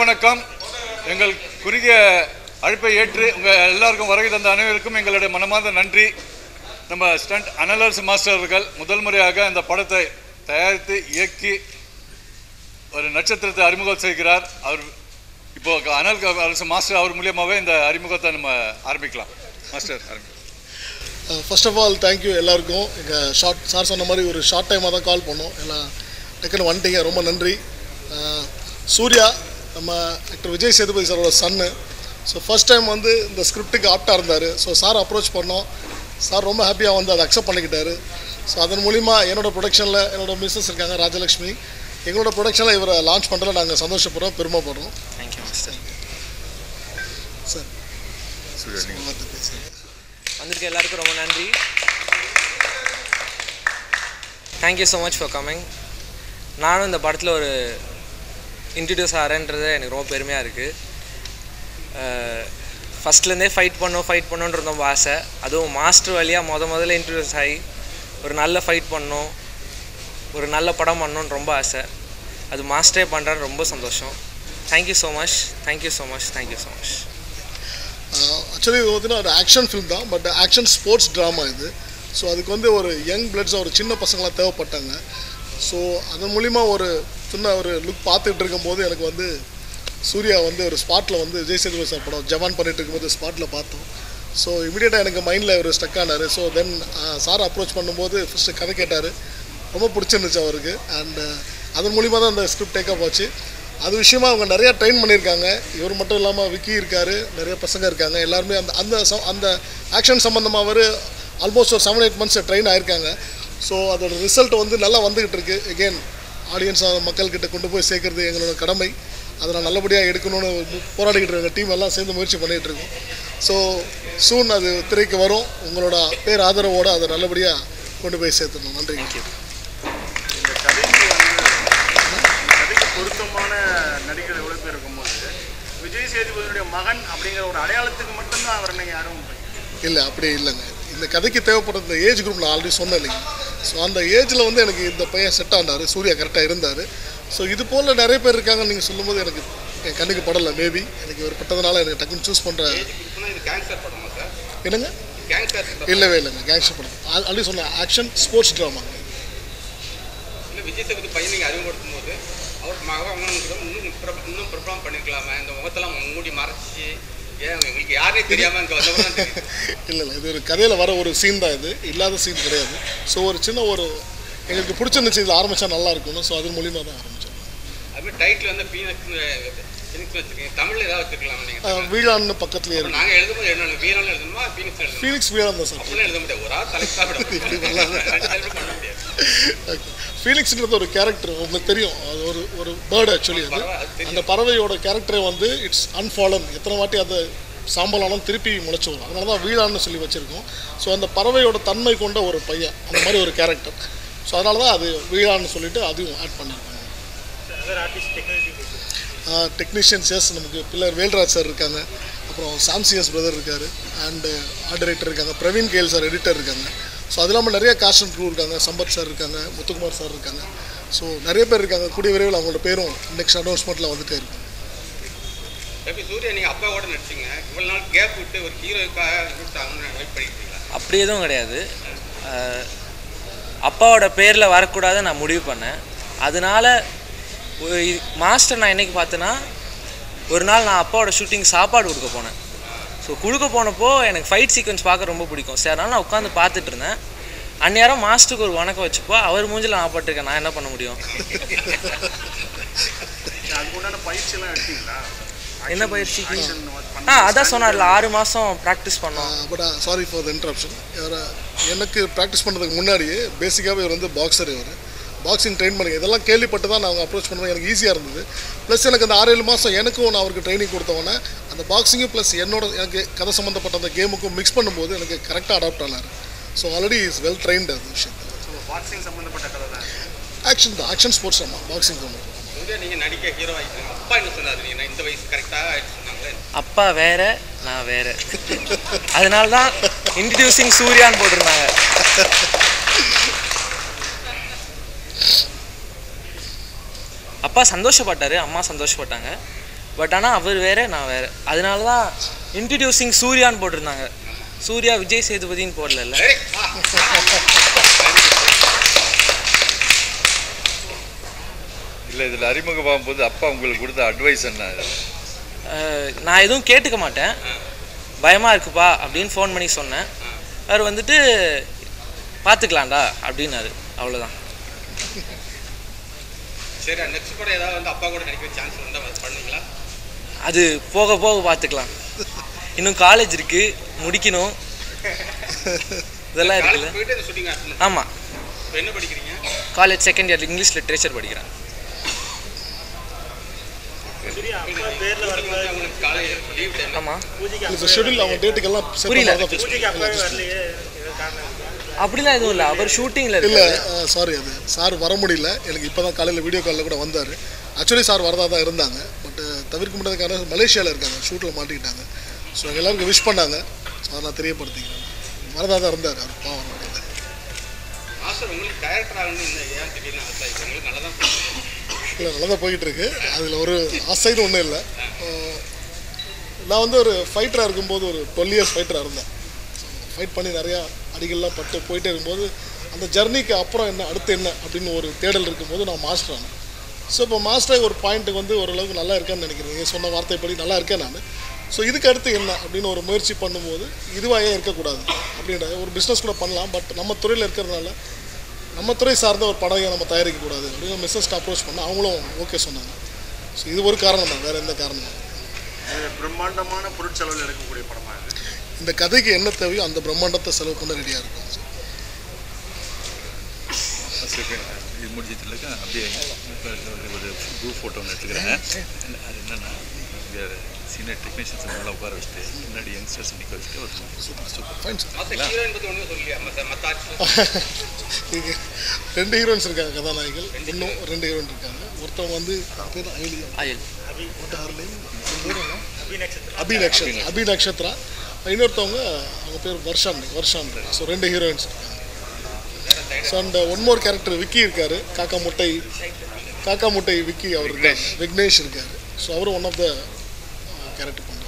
வணக்கம் எங்கள் குறுகிய அழைப்பை ஏற்று உங்கள் எல்லாருக்கும் வருகை தந்த அனைவருக்கும் எங்களுடைய மனமார்ந்த நன்றி நம்ம ஸ்டண்ட் அனலர்ஸ் மாஸ்டர் அவர்கள் முதல் முறையாக இந்த படத்தை தயாரித்து இயக்கி ஒரு நட்சத்திரத்தை அறிமுகம் செய்கிறார் அவர் இப்போ அனல் அரசு மாஸ்டர் அவர் மூலியமாகவே இந்த அறிமுகத்தை நம்ம ஆரம்பிக்கலாம் மாஸ்டர் ஆரம்பி ஃபர்ஸ்ட் ஆஃப் ஆல் தேங்க்யூ எல்லாருக்கும் எங்கள் ஷார்ட் சார் சொன்ன மாதிரி ஒரு ஷார்ட் டைமாக தான் கால் பண்ணோம் எல்லாம் டக்குன்னு வந்துட்டீங்க ரொம்ப நன்றி அஹ், சூர்யா நம்ம ஆக்டர் விஜய் சேதுபதி சாரோட சன்னு ஸோ ஃபர்ஸ்ட் டைம் வந்து இந்த ஸ்கிரிப்டுக்கு ஆப்டாக இருந்தார் ஸோ சார் அப்ரோச் பண்ணோம் சார் ரொம்ப ஹாப்பியாக வந்து அதை அக்செப்ட் பண்ணிக்கிட்டாரு ஸோ அதன் மூலிமா என்னோட ப்ரொடக்ஷனில் என்னோட மிஸ்ஸஸ் இருக்காங்க ராஜலக்ஷ்மி எங்களோட ப்ரொடக்ஷனில் இவரை லான்ச் பண்ணுறதுல நாங்கள் சந்தோஷப்படுறோம் பெருமைப்படுறோம் தேங்க்யூ மாஸ்டர் சார் பேசுகிறேன் வந்திருக்க எல்லாருக்கும் ரொம்ப நன்றி thank you so much for coming நானும் இந்த படத்தில் ஒரு இன்ட்ரடியூஸ் ஆகிறேன்றது எனக்கு ரொம்ப பெருமையாக இருக்குது ஃபஸ்ட்லேருந்தே ஃபைட் பண்ணணும் ஃபைட் பண்ணணுன்ற ரொம்ப ஆசை அதுவும் மாஸ்டர் வழியாக முத முதல்ல இன்ட்ரடியூஸ் ஆகி ஒரு நல்ல ஃபைட் பண்ணணும் ஒரு நல்ல படம் பண்ணணும்னு ரொம்ப ஆசை அது மாஸ்டரே பண்ணுறாரு ரொம்ப சந்தோஷம் thank you so much thank you so much thank you so much actually இது பார்த்தீங்கன்னா ஒரு ஆக்ஷன் ஃபிலிம் தான் பட் ஆக்ஷன் ஸ்போர்ட்ஸ் ட்ராமா இது ஸோ அதுக்கு வந்து ஒரு யங் பிளட்ஸ் ஒரு சின்ன பசங்களாம் தேவைப்பட்டாங்க ஸோ அதன் மூலிமா ஒரு சின்ன ஒரு லுக் பார்த்துட்டு இருக்கும்போது எனக்கு வந்து சூர்யா வந்து ஒரு ஸ்பாட்டில் வந்து விஜய் சேதுபதி சார் படம் ஜவான் பண்ணிட்டு இருக்கும்போது ஸ்பாட்டில் பார்த்தோம் ஸோ இமீடியட்டாக எனக்கு மைண்டில் ஒரு ஸ்டக் ஆனார் ஸோ தென் சார் அப்ரோச் பண்ணும்போது ஃபஸ்ட்டு கதை கேட்டார் ரொம்ப பிடிச்சிருந்துச்சு அவருக்கு அண்ட் அதன் மூலிமா தான் அந்த ஸ்கிரிப்ட் டேக்கப் ஆச்சு அது விஷயமா அவங்க நிறையா ட்ரெயின் பண்ணியிருக்காங்க இவர் மட்டும் இல்லாமல் விக்கி இருக்கார் நிறைய பசங்க இருக்காங்க எல்லாருமே அந்த அந்த ச- அந்த ஆக்ஷன் சம்மந்தமாக அவர் ஆல்மோஸ்ட் ஒரு செவன் எயிட் மந்த்ஸ் ட்ரெயின் ஆயிருக்காங்க ஸோ அதோட ரிசல்ட் வந்து நல்லா வந்துக்கிட்டு இருக்கு எகெயின் ஆடியன்ஸ் மக்கள்கிட்ட கொண்டு போய் சேர்க்கறது எங்களோட கடமை அதை நான் நல்லபடியாக எடுக்கணும்னு போராடிக்கிட்டு இருக்க டீம் எல்லாம் சேர்ந்து முயற்சி பண்ணிகிட்டு இருக்கோம் ஸோ சூன் அது திரைக்கு வரும் உங்களோட பேர் ஆதரவோடு அதை நல்லபடியாக கொண்டு போய் சேர்த்துடணும் நன்றி தேங்க்யூ இந்த கதைக்கு வந்து கதைக்கு பொருத்தமான நடிகர் எவ்வளோ பேர் இருக்கும்போது விஜய் சேதுபதியுடைய மகன் அப்படிங்கிற ஒரு அடையாளத்துக்கு மட்டும்தான் அவர் நீங்கள் யாரும் இல்லை அப்படி இல்லைங்க இந்த கதைக்கு தேவைப்படுற இந்த ஏஜ் குரூப் நான் ஆல்ரெடி சொன்னேன் இல்லைங்க ஸோ அந்த ஏஜில் வந்து எனக்கு இந்த பையன் செட் ஆனார் சூர்யா கரெக்டாக இருந்தார் ஸோ இது போல் நிறைய பேர் இருக்காங்கன்னு நீங்கள் சொல்லும்போது எனக்கு என் கண்ணுக்கு படலை மேபி எனக்கு இவர் பட்டதுனால எனக்கு டக்குன்னு சூஸ் பண்ணுற இது கேங்ஸ்டர் படமா சார் என்னங்க கேங்ஸ்டர் இல்லவே இல்லைங்க கேங்ஸ்டர் படம் ஆல் ஆல்ரெடி சொன்னேன் ஆக்ஷன் ஸ்போர்ட்ஸ் ட்ராமா இல்லை விஜய் சேதுபதி பையன் நீங்கள் அறிமுகப்படுத்தும் போது அவர் மகன் இன்னும் பிரப- இன்னும் பிரபலம் பண்ணிருக்கலாமே இந்த முகத்தெல்லாம் மூடி மறைச்சி ஏன் எங்களுக்கு யாரே தெரியாம இங்கே வந்தவங்க தான் தெரியுது இல்லை இல்லை இது ஒரு கதையில் வர ஒரு சீன் தான் இது இல்லாத சீன் கிடையாது ஸோ ஒரு சின்ன ஒரு எங்களுக்கு பிடிச்சிருந்துச்சு இதில் ஆரம்பித்தா நல்லா இருக்கணும் ஸோ அது மூலிமா தான் ஆரம்பித்தோம் அதுமாதிரி டைட்டில் வந்து பீனக்ஸ் பீனிக்ஸ் வச்சிருக்கீங்க தமிழ்ல ஏதாவது வச்சிருக்கலாம் நீங்கள் வீழான்னு பக்கத்துலேயே இருக்கு நாங்கள் எழுதும்போது என்ன வீரன் எழுதணுமா பீனிக்ஸ் எழுதணுமா ஃபீனிக்ஸ் வீழான் தான் சார் அப்படிலாம் எழுத முடியாது ஒரு ஆள் தலைக்கு சாப்பிட பண்ண முடியாது ஃபீனிக்ஸ்ன்றது ஒரு கேரக்டர் உங்களுக்கு தெரியும் அது ஒரு ஒரு பேர்டு ஆக்சுவலி அது பறவை, அது தெரியும். அந்த பறவையோட கேரக்டரே வந்து இட்ஸ் அன்ஃபாலன் எத்தனை வாட்டி அதை சாம்பலாலும் திருப்பி முளைச்சி வரும் அதனால தான் வீழான்னு சொல்லி வச்சுருக்கோம் ஸோ அந்த பறவையோட தன்மை கொண்ட ஒரு பையன் அந்த மாதிரி ஒரு கேரக்டர் ஸோ அதனால தான் அது வீழான்னு சொல்லிட்டு அதையும் ஆட் பண்ணியிருக்காங்க டெக்னீஷியன்ஸ் எஸ் நமக்கு பில்லர் வேல்ராஜ் சார் இருக்காங்க அப்புறம் சாம்சியஸ் பிரதர் இருக்கார் அண்டு ஆர்ட் டைரக்டர் இருக்காங்க பிரவீன் கேல் சார் எடிட்டர் இருக்காங்க ஸோ அது இல்லாமல் நிறைய காஸ்ட் அண்ட் க்ரூ இருக்காங்க சம்பத் சார் இருக்காங்க முத்துக்குமார் சார் இருக்காங்க ஸோ நிறைய பேர் இருக்காங்க கூடிய விரைவில் அவங்களோட பேரும் நெக்ஸ்ட் அனௌன்ஸ்மெண்ட்டில் வந்துட்டே இருக்கும் எப்படி சூர்யா நீங்கள் அப்பாவோட நடிச்சிங்க இவ்வளோ நாள் கேப் விட்டு ஒரு ஹீரோக்காக கொடுத்தாங்கன்னு வெயிட் பண்ணிருக்கீங்களா அப்படி எதுவும் கிடையாது அஹ், அப்பாவோட பேரில் வரக்கூடாதுன்னு நான் முடிவு பண்ணேன் அதனால ஒரு இ- மாஸ்டர் நான் என்னைக்கு பார்த்தேன்னா ஒரு நாள் நான் அப்பாவோட ஷூட்டிங் சாப்பாடு கொடுக்க போனேன் ஸோ கொடுக்க போனப்போ எனக்கு ஃபைட் சீக்வன்ஸ் பார்க்க ரொம்ப பிடிக்கும் சரி அதனால நான் உட்காந்து பார்த்துட்டு இருந்தேன் அந்நேரம் மாஸ்டருக்கு ஒரு வணக்கம் வச்சுப்போ அவர் மூஞ்சில் நான் பட்டிருக்கேன் நான் என்ன பண்ண முடியும் அதுக்கு உண்டான பயிற்சியெல்லாம் எடுத்தீங்களா என்ன பயிற்சிக்கு Action பண்ண- ஆ அதான் சொன்னார்ல ஆறு மாதம் ப்ராக்டிஸ் பண்ணோம் but sorry for the interruption இவர் எனக்கு ப்ராக்டிஸ் பண்ணுறதுக்கு முன்னாடியே பேசிக்காகவே இவர் வந்து பாக்ஸர் இவர் பாக்ஸிங் ட்ரெயின் பண்ணி இதெல்லாம் கேள்விப்பட்டு தான் நான் அப்ரோச் பண்ணுவேன் எனக்கு ஈஸியாக இருந்தது ப்ளஸ் எனக்கு அந்த ஆறு ஏழு மாதம் எனக்கும் நான் அவருக்கு ட்ரைனிங் கொடுத்தவொடனே அந்த பாக்ஸிங்கும் ப்ளஸ் என்னோட எனக்கு கதை சம்மந்தப்பட்ட அந்த கேமுக்கும் மிக்ஸ் பண்ணும்போது எனக்கு கரெக்டாக அடாப்ட் ஆனார் so already is well trained அது விஷயத்தில் ஸோ பாக்ஸிங் சம்மந்தப்பட்ட கதை தான் ஆக்ஷன் தான் ஆக்ஷன் ஸ்போர்ட்ஸ் ஆமாம் பாக்ஸிங் தான் சூர்யா நீங்கள் நடிக்க ஹீரோ ஆகிட்டாங்க அப்பா என்ன சொன்னார் நீங்கள் இந்த வயசு கரெக்டாக ஆயிடுச்சு சொன்னாங்களே அப்பா வேற நான் வேற அதனால தான் இன்ட்ரடியூசிங் சூர்யான்னு போட்டிருந்தாங்க அப்பா சந்தோஷப்பட்டாரு அம்மா சந்தோஷப்பட்டாங்க பட் ஆனால் அவர் வேற நான் வேற அதனால தான் இன்ட்ரடியூசிங் சூர்யான்னு போட்டிருந்தாங்க சூர்யா விஜய் சேதுபதின்னு போடல வெரி இல்லை இதில் அறிமுகமாகும் போது அப்பா உங்களுக்கு கொடுத்த அட்வைஸ் என்ன அஹ் நான் எதுவும் கேட்டுக்க மாட்டேன் பயமாக இருக்குப்பா அப்படின்னு ஃபோன் பண்ணி சொன்னேன் அவர் வந்துட்டு பார்த்துக்கலாம்டா அப்படின்னாரு அவ்வளோதான் சரி நெக்ஸ்ட் படம் ஏதாவது வந்து அப்பா கூட நடிக்கிற சான்ஸ் இருந்தால் பண்ணுவீங்களா அது போக போக பார்த்துக்கலாம் இன்னும் காலேஜ் இருக்கு முடிக்கணும் இதெல்லாம் காலேஜ் இருக்குல்ல போயிட்டு இந்த ஷூட்டிங் அட்டன் ஆமாம் இப்போ என்ன படிக்கிறீங்க college second year English literature படிக்கிறேன் shooting வந்து உங்களுக்கு காலேஜ் லீவ் டைம் ஆமாம் இல்லை ஷெடியூல் அவங்க டேட்டுக்கெல்லாம் புரியல. இல்லை அப்படிலாம் எதுவும் இல்லை அவர் ஷூட்டிங்கில் இல்லை இருக்கு சாரி அது சார் வர முடியல எனக்கு இப்போ தான் காலையில் வீடியோ காலில் கூட வந்தார் ஆக்சுவலி சார் வரதா தான் இருந்தாங்க பட் தவிர்க்க முடியாத மலேசியாவில் இருக்காங்க ஷூட்டில் மாட்டிக்கிட்டாங்க ஸோ எங்கள் எல்லாருக்கும் விஷ் பண்ணாங்க ஸோ அதை நான் தெரியப்படுத்திக்கிறேன் வரதா தான் இருந்தார் அவர் பாவம் வர முடியல மாஸ்டர் உங்களுக்கு டைரக்டர் ஆகணும்னு இந்த ஏன் திடீர்னு ஆசை இப்போ உங்களுக்கு நல்லா தான் போகுது. இல்லை நல்லா தான் போயிட்டு இருக்கு அதில் ஒரு ஆசைன்னு ஒன்றும் இல்லை அஹ், நான் வந்து ஒரு ஃபைட்டராக இருக்கும்போது ஒரு டுவெல் இயர்ஸ் ஃபைட்டராக இருந்தேன் ஃபைட் பண்ணி நிறையா அடிகள்லாம் பட்டு போயிட்டே இருக்கும்போது அந்த ஜர்னிக்கு அப்புறம் என்ன அடுத்து என்ன அப்படின்னு ஒரு தேடல் இருக்கும்போது நான் மாஸ்டர் ஆனேன் ஸோ இப்போ மாஸ்டர் ஒரு பாயிண்ட்டுக்கு வந்து ஓரளவுக்கு நல்லா இருக்கேன்னு நினைக்கிறேன் நீங்கள் சொன்ன வார்த்தைப்படி நல்லா இருக்கேன் நான் ஸோ இதுக்கு அடுத்து என்ன அப்படின்னு ஒரு முயற்சி பண்ணும்போது இதுவாக ஏன் இருக்கக்கூடாது அப்படின்ற ஒரு பிஸ்னஸ் கூட பண்ணலாம் பட் நம்ம துறையில் இருக்கிறதுனால நம்ம துறை சார்ந்த ஒரு படம் ஏன் நம்ம தயாரிக்கக்கூடாது அப்படின்னு மிஸ்ஸஸ்ட்டு அப்ரோச் பண்ண அவங்களும் ஓகே சொன்னாங்க ஸோ இது ஒரு காரணம் தான் வேறு எந்த காரணம் இல்லை. இது பிரம்மாண்டமான பொருட்செலவில் எடுக்கக்கூடிய படமா இது இந்த கதைக்கு என்ன தேவையோ அந்த பிரம்மாண்டத்தை செலவு பண்ண ரெடியாக இருக்கும் இது முடிச்சதுலக்கா அப்படியே இப்போ ஒரு குரூப் ஃபோட்டோ ஒன்று எடுத்துக்கிறேன் அது என்னென்னா இங்கே சீனியர் டெக்னீஷியன்ஸ் நல்லா உட்கார வச்சுட்டு முன்னாடி யங்ஸ்டர்ஸ் நிற்க வச்சுட்டு ஒரு super super fine sir master heroine பற்றி ஒன்றும் சொல்லலையா மற்ற மற்ற ஆர்டிஸ்ட் இங்கே ரெண்டு ஹீரோயின்ஸ் இருக்காங்க கதாநாயகிகள் இன்னும் ரெண்டு ஹீரோயின் இருக்காங்க ஒருத்தவங்க வந்து அவ பேர் ஐலியா ஆயில் அபி நக்ஷத்ரா அபி நக்ஷத்ரா இன்னொருத்தவங்க அவங்க பேர் வர்ஷான் வர்ஷான் ஸோ ரெண்டு ஹீரோயின்ஸ் இருக்காங்க so and one more character Vicky இருக்காரு காக்கா முட்டை காக்கா முட்டை விக்கி அவர் இருக்காரு விக்னேஷ் இருக்காரு ஸோ அவரும் ஒன் ஆஃப் த கேரக்டர் பண்ணுறாங்க